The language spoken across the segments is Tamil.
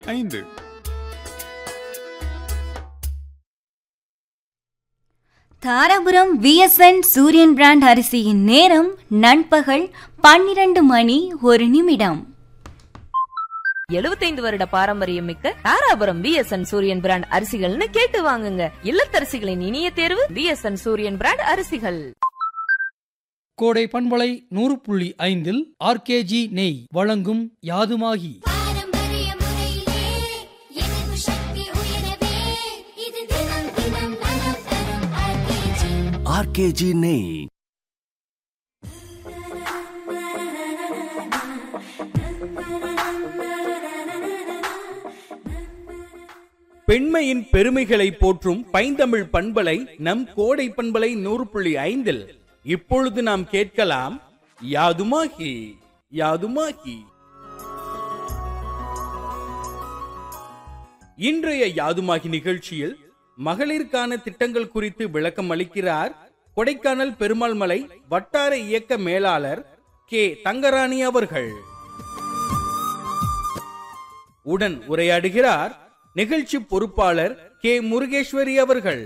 ஐந்து தாராபுரம் விஎஸ்என் சூரியன் பிராண்ட் அரிசியின் நேரம் நண்பகல் பன்னிரண்டு மணி ஒரு நிமிடம் எழுபத்தைந்து வருட பாரம்பரியம் மிக்க தாராபுரம் பிஎஸ்என் சூரியன் பிராண்ட் அரிசிகள்னு கேட்டு வாங்குங்க இல்லத்தரசிகளின் இனிய தேர்வு பிஎஸ்என் சூரியன் பிராண்ட் அரிசிகள் கோடை பண்பலை நூறு புள்ளி ஐந்தில் ஆர்கேஜி நெய் வழங்கும் யாதுமாகி பாரம்பரிய முறையிலே எதிர்ப்பு சக்தி உயரவே இது தினம் தினம் நலம் தரும் ஆர்கேஜி ஆர்கேஜி நெய் பெண்மையின் பெருமைகளை போற்றும் பைந்தமிழ் பண்பலை நம் கோடை பண்பலை நூறு புள்ளி ஐந்தில் இப்பொழுது நாம் கேட்கலாம் யாதுமாகி யாதுமாகி இன்றைய யாதுமாகி நிகழ்ச்சியில் மகளிருக்கான திட்டங்கள் குறித்து விளக்கம் அளிக்கிறார் கொடைக்கானல் பெருமாள் மலை வட்டார இயக்க மேலாளர் கே தங்கராணி அவர்கள் உடன் உரையாடுகிறார் நிகழ்ச்சி பொறுப்பாளர் கே முருகேஸ்வரி அவர்கள்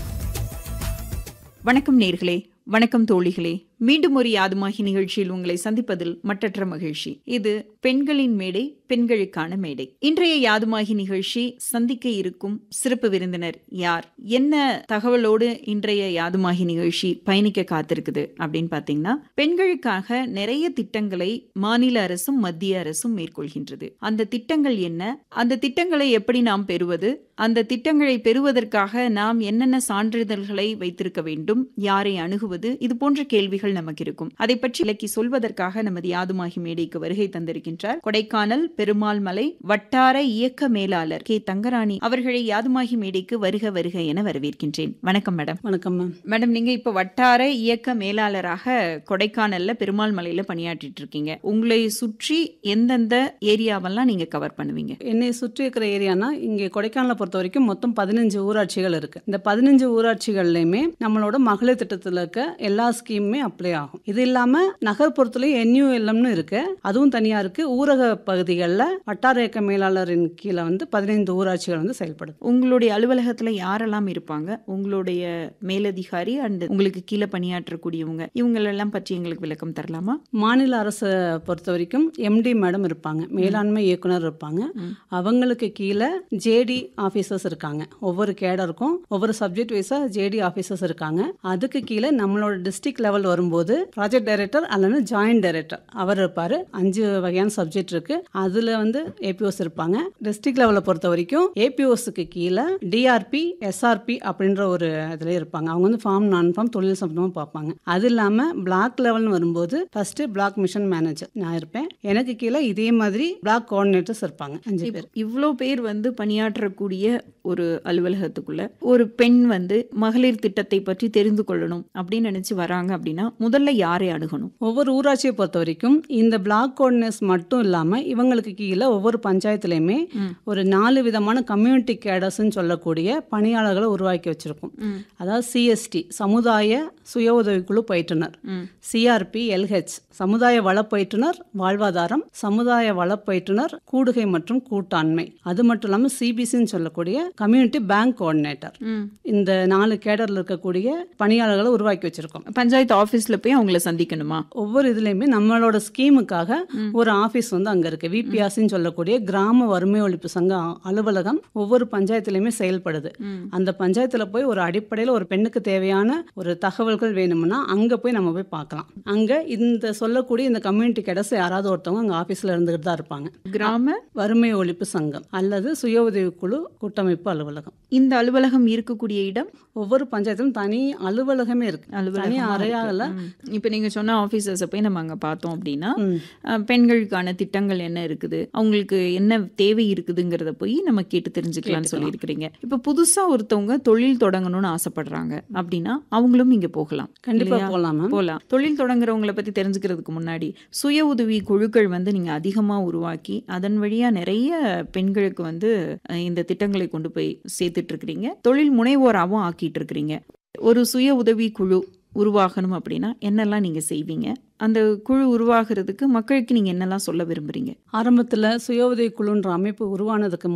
வணக்கம் நேர்களே வணக்கம் தோழிகளே மீண்டும் ஒரு யாதுமாகி நிகழ்ச்சியில் உங்களை சந்திப்பதில் மட்டற்ற மகிழ்ச்சி இது பெண்களின் மேடை பெண்களுக்கான மேடை இன்றைய யாதுமாகி நிகழ்ச்சி சந்திக்க இருக்கும் சிறப்பு விருந்தினர் யார் என்ன தகவலோடு இன்றைய யாதுமாகி நிகழ்ச்சி பயணிக்க காத்திருக்குது அப்படின்னு பாத்தீங்கன்னா பெண்களுக்காக நிறைய திட்டங்களை மாநில அரசும் மத்திய அரசும் மேற்கொள்கின்றது அந்த திட்டங்கள் என்ன அந்த திட்டங்களை எப்படி நாம் பெறுவது அந்த திட்டங்களை பெறுவதற்காக நாம் என்னென்ன சான்றிதழ்களை வைத்திருக்க வேண்டும் யாரை அணுகுவது இது போன்ற கேள்விகள் நமக்கு இருக்கும் அதை பற்றி இலக்கி சொல்வதற்காக நமது யாதுமாகி மேடைக்கு வருகை தந்திருக்கின்றார் கொடைக்கானல் பெருமாள் மலை வட்டார இயக்க மேலாளர் கே தங்கராணி அவர்களை யாதுமாகி மேடைக்கு வருக வருக என வரவேற்கின்றேன் வணக்கம் மேடம் வணக்கம் மேம் மேடம் நீங்க இப்ப வட்டார இயக்க மேலாளராக கொடைக்கானல்ல பெருமாள் மலையில பணியாற்றிட்டு இருக்கீங்க உங்களை சுற்றி எந்தெந்த ஏரியாவெல்லாம் நீங்க கவர் பண்ணுவீங்க என்னை சுற்றி இருக்கிற ஏரியானா இங்கே கொடைக்கானலை பொறுத்த வரைக்கும் மொத்தம் பதினஞ்சு ஊராட்சிகள் இருக்கு இந்த பதினஞ்சு ஊராட்சிகள்லையுமே நம்மளோட மகளிர் திட்டத்தில் இருக்க எல்லா ஸ்கீமுமே அப்ளை ஆகும் இது இல்லாம நகர்ப்புறத்துலயும் என்யூஎல்எம்னு இருக்கு அதுவும் தனியா இருக்கு ஊரக பகுதிகளில் வட்டார இயக்க மேலாளரின் கீழே வந்து பதினைந்து ஊராட்சிகள் வந்து செயல்படுது உங்களுடைய அலுவலகத்துல யாரெல்லாம் இருப்பாங்க உங்களுடைய மேலதிகாரி அண்ட் உங்களுக்கு கீழே பணியாற்றக்கூடியவங்க இவங்களெல்லாம் பற்றி எங்களுக்கு விளக்கம் தரலாமா மாநில அரசை பொறுத்த வரைக்கும் எம்டி மேடம் இருப்பாங்க மேலாண்மை இயக்குனர் இருப்பாங்க அவங்களுக்கு கீழே ஜேடி ஆஃபீஸர்ஸ் இருக்காங்க ஒவ்வொரு கேடருக்கும் ஒவ்வொரு சப்ஜெக்ட் வைஸா ஜேடி ஆஃபீஸர்ஸ் இருக்காங்க அதுக்கு கீழே நம்மளோட டிஸ்ட்ரிக்ட் லெவல் வரும்போது ப்ராஜெக்ட் டைரக்டர் அல்லது ஜாயிண்ட் டைரக்டர் அவர் இருப்பாரு அஞ்சு வகையான சப்ஜெக்ட் இருக்கு அதுல வந்து ஏபிஓஸ் இருப்பாங்க டிஸ்ட்ரிக்ட் லெவலை பொறுத்த வரைக்கும் ஏபிஓஸுக்கு கீழே டிஆர்பி எஸ்ஆர்பி அப்படின்ற ஒரு இதுல இருப்பாங்க அவங்க வந்து ஃபார்ம் நான் ஃபார்ம் தொழில் சம்பந்தமா பார்ப்பாங்க அது இல்லாம பிளாக் லெவல்னு வரும்போது ஃபர்ஸ்ட் பிளாக் மிஷன் மேனேஜர் நான் இருப்பேன் எனக்கு கீழே இதே மாதிரி பிளாக் கோஆர்டினேட்டர்ஸ் இருப்பாங்க அஞ்சு பேர் இவ்வளோ பேர் வந்து பணியாற்றக்கூடிய ஒரு அலுவலகத்துக்குள்ள ஒரு பெண் வந்து மகளிர் திட்டத்தை பற்றி தெரிந்து கொள்ளணும் அப்படின்னு நினைச்சு வராங்க அப்படின்னா முதல்ல யாரை அணுகணும் ஒவ்வொரு ஊராட்சியை பொறுத்த வரைக்கும் இந்த பிளாக் கோஆர்டினேட்ஸ் மட்டும் இல்லாம இவங்களுக்கு கீழே ஒவ்வொரு பஞ்சாயத்துலயுமே ஒரு நாலு விதமான கம்யூனிட்டி கேடர்ஸ்ன்னு சொல்லக்கூடிய பணியாளர்களை உருவாக்கி வச்சிருக்கோம் அதாவது சிஎஸ்டி சமுதாய சுய உதவிக்குழு பயிற்றுனர் சிஆர்பி எல்ஹெச் சமுதாய வள பயிற்றுனர் வாழ்வாதாரம் சமுதாய வள பயிற்றுனர் கூடுகை மற்றும் கூட்டாண்மை அது மட்டும் இல்லாமல் சிபிசின்னு சொல்லக்கூடிய கம்யூனிட்டி பேங்க் கோஆர்டினேட்டர் இந்த நாலு கேடர்ல இருக்கக்கூடிய பணியாளர்களை உருவாக்கி வச்சிருக்கோம் பஞ்சாயத்து ஆபீஸ்ல போய் அவங்கள சந்திக்கணுமா ஒவ்வொரு இதுலயுமே நம்மளோட ஸ்கீமுக்காக ஒரு ஆபீஸ் வந்து அங்க இருக்கு விபிஆர்சின்னு சொல்லக்கூடிய கிராம வறுமை ஒழிப்பு சங்க அ- அலுவலகம் ஒவ்வொரு பஞ்சாயத்துலயுமே செயல்படுது அந்த பஞ்சாயத்துல போய் ஒரு அடிப்படையில ஒரு பெண்ணுக்கு தேவையான ஒரு தகவல்கள் வேணும்னா அங்க போய் நம்ம போய் பார்க்கலாம் அங்க இந்த சொல்லக்கூடிய இந்த கம்யூனிட்டி கேடர்ஸ் யாராவது ஒருத்தவங்க அங்க ஆபீஸ்ல இருந்துகிட்டு தான் இருப்பாங்க கிராம வறுமை ஒழிப்பு சங்கம் அல்லது சுய உதவிக்குழு கூட்டமைப்பு அலுவலகம் இந்த அலுவலகம் இருக்கக்கூடிய இடம் ஒவ்வொரு பஞ்சாயத்திலும் தனி அலுவலகமே இருக்கு தனி அலுவலகமா அறையால இருக்கு. ம். இப்ப நீங்க சொன்ன ஆபீசர்ஸை போய் நம்ம அங்க பார்த்தோம் அப்படின்னா அஹ், பெண்களுக்கான திட்டங்கள் என்ன இருக்குது அவங்களுக்கு என்ன தேவை இருக்குதுங்கிறத போய் நம்ம கேட்டு தெரிஞ்சுக்கலாம்னு சொல்லியிருக்கிறீங்க இப்ப புதுசா ஒருத்தவங்க தொழில் தொடங்கணும்னு ஆசைப்படுறாங்க அப்படின்னா அவங்களும் இங்க போகலாம் கண்டிப்பா இல்லையா? போகலாம் மேம் போகலாம் தொழில் தொடங்குறவங்கள பத்தி தெரிஞ்சுக்கிறதுக்கு முன்னாடி சுய உதவி குழுக்கள் வந்து நீங்க அதிகமா உருவாக்கி அதன் வழியா நிறைய பெண்களுக்கு வந்து அஹ், இந்த திட்டங்களை கொண்டு போய் சேர்த்துட்டு இருக்கிறீங்க தொழில் முனைவோராகவும் ஆக்கிட்டு இருக்கிறீங்க ஒரு சுய உதவி குழு உருவாகணும் அப்படின்னா என்னெல்லாம் நீங்க செய்வீங்க அந்த குழு உருவாகிறதுக்கு மக்களுக்கு நீங்க என்னெல்லாம் சொல்ல விரும்புறீங்க ஆரம்பத்தில் சுய உதவி குழுன்ற அமைப்பு உருவானதுக்கு